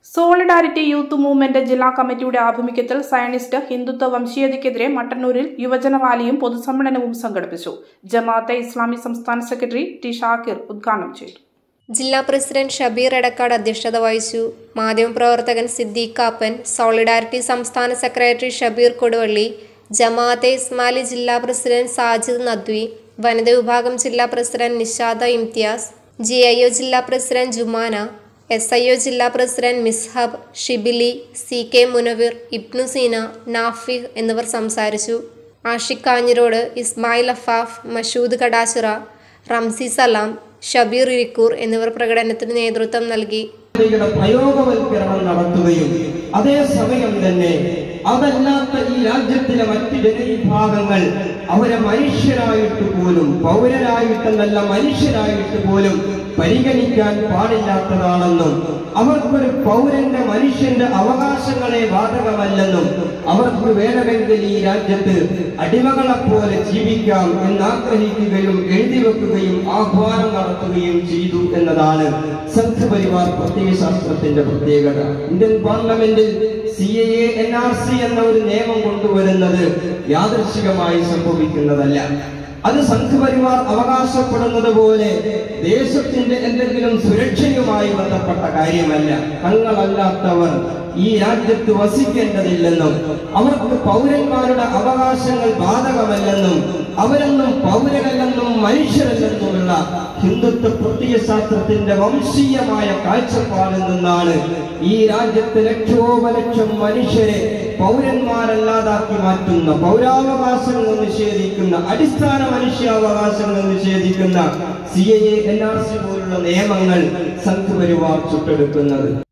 solidarity youth movement ജില്ലാ കമ്മിറ്റിയുടെ ആഭിമുഖ്യത്തിൽ സയനിസ്റ്റ് ഹിന്ദുത്വ വംശീയതയ്ക്കെതിരെ മട്ടന്നൂരിൽ യുവജന റാലിയും പൊതുസമ്മേളനവും സംഘടിപ്പിച്ചു ജമാഅത്തെ ഇസ്ലാമി സംസ്ഥാന സെക്രട്ടറി ടി ഷാക്കിർ ഉദ്ഘാടനം ചെയ്തു ജില്ലാ പ്രസിഡന്റ് ഷബീർ എടക്കാട് അധ്യക്ഷത വഹിച്ചു മാധ്യമപ്രവർത്തകൻ സിദ്ദീഖ് കാപ്പൻ സോളിഡാരിറ്റി സംസ്ഥാന സെക്രട്ടറി ഷബീർ കൊടുവള്ളി ജമാഅത്തെ ഇസ്മാലി ജില്ലാ പ്രസിഡന്റ് സാജിദ് നദ്വി വനിതാ വിഭാഗം ജില്ലാ president Nishada Imtiaz G I O ജില്ലാ president Jumana S I O ജില്ലാ president Mishab Shibili C K Munavir Ibnu Seena Nafih എന്നിവർ സംസാരിച്ചു ആഷിഖ് കാഞ്ഞിരോട് ഇസ്മായിൽ അഫാഫ് മഷൂദ് കടാച്ചിറ റംസി സലാം ഷബീർ ഇരിക്കൂർ എന്നിവർ പ്രകടനത്തിന് നേതൃത്വം നൽകി പദ്ധതിയുടെ പ്രയോഗവൽക്കരണം നടത്തുകയും അതേസമയം തന്നെ അതല്ലാത്ത ഈ രാജ്യത്തിലെ മറ്റ് ജനവിഭാഗങ്ങൾ അവരെ മനുഷ്യരായിട്ട് പോലും പൗരരായിട്ടെന്നല്ല മനുഷ്യരായിട്ട് പോലും പരിഗണിക്കാൻ പാടില്ലാത്തതാണെന്നും അവർക്കൊരു പൗരന്റെ മനുഷ്യന്റെ അവകാശങ്ങളെ ബാധകമല്ലെന്നും അവർക്ക് വേണമെങ്കിൽ ഈ രാജ്യത്ത് അടിമകളെ പോലെ ജീവിക്കാം എന്നാഗ്രഹിക്കുകയും എഴുതി വെക്കുകയും ആഹ്വാനം നടത്തുകയും ചെയ്തു എന്നതാണ് സംഘപരിവാർ പ്രത്യയശാസ്ത്രത്തിന്റെ പ്രത്യേകത ഇന്ത്യൻ പാർലമെന്റിൽ C A N R C എന്ന ഒരു നിയമം കൊണ്ടുവരുന്നത് യാദൃശികമായി സംഭവിക്കുന്നതല്ല അത് സംഘപരിവാർ അവകാശപ്പെടുന്നത് പോലെ ദേശത്തിന്റെ എന്തെങ്കിലും സുരക്ഷയുമായി ബന്ധപ്പെട്ട കാര്യമല്ല തങ്ങളല്ലാത്തവർ ഈ രാജ്യത്ത് വസിക്കേണ്ടതില്ലെന്നും അവർക്ക് പൗരന്മാരുടെ അവകാശങ്ങൾ ബാധകമല്ലെന്നും അവരെന്നും പൗരനല്ലെന്നും മനുഷ്യരല്ലെന്നുമുള്ള ഹിന്ദുത്വ പ്രത്യയശാസ്ത്രത്തിന്റെ വംശീയമായ കാഴ്ചപ്പാടിൽ നിന്നാണ് ഈ രാജ്യത്തെ ലക്ഷോപലക്ഷം മനുഷ്യരെ പൗരന്മാരല്ലാതാക്കി മാറ്റുന്ന പൗരാവകാശങ്ങൾ നിഷേധിക്കുന്ന അടിസ്ഥാന മനുഷ്യാവകാശങ്ങൾ നിഷേധിക്കുന്ന C A N R C പോലുള്ള നിയമങ്ങൾ സംഘപരിവാർ ചുട്ടെടുക്കുന്നത്